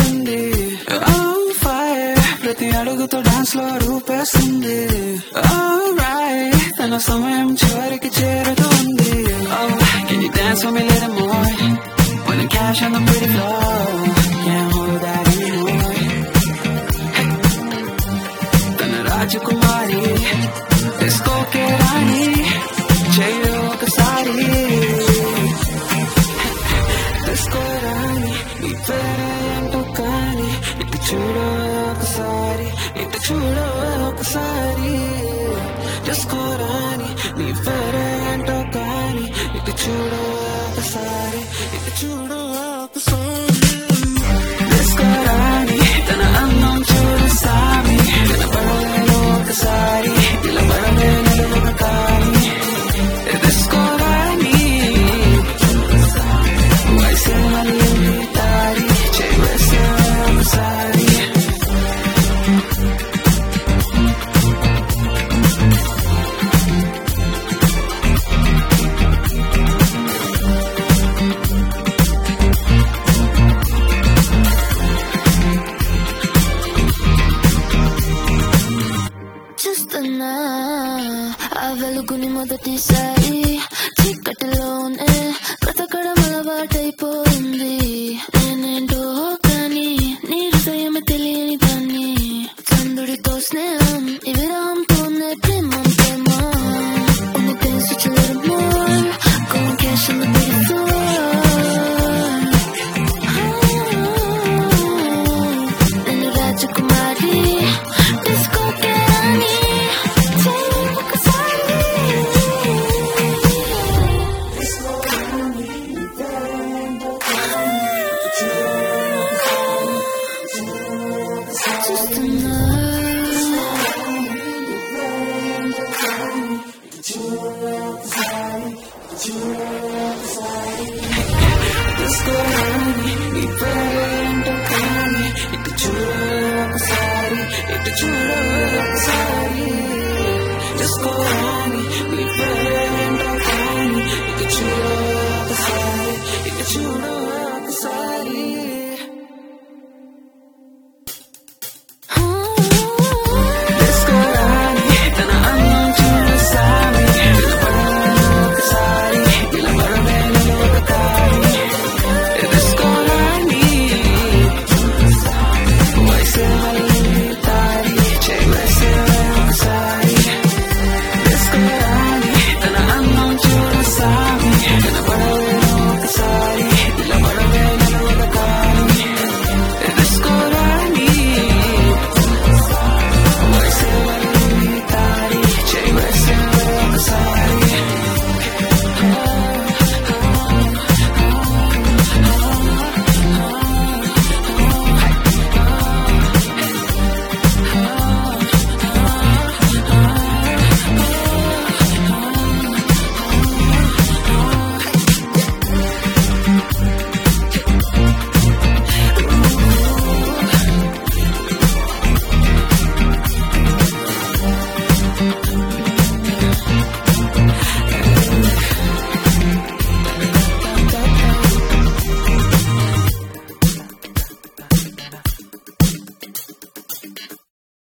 చేస్తుంది Oh, fire. ప్రతి అడుగుతో dance లో రూపేస్తుంది Alright. తన సమయం చివరికి చేరుతుంది Oh, can you dance for me a little more? Putting cash on the pretty floor Can't hold that anymore తన రాజకుమారి డిస్కోకే రాణి చెయ్యి ఒకసారి డిస్కో రాణి నీ పేరేంటో కానీ ఇటు చూడు ఒకసారి ఇటు చూడు ఒకసారి డిస్కో రాణి నీ పేరేంటో కానీ ఇటు చూడు ఒకసారి ఇటు చూడు ఒకసారి డిస్కో రాణి తన అందం చూడు సామి నిలబడలేను ఒకసారి నిలబడలే నిలబడ కానీ డిస్కో రాణి వయసు మళ్ళీ దారి చేసే ఒకసారి చూస్తున్నా ఆ వెలుగుని మొదటిసారి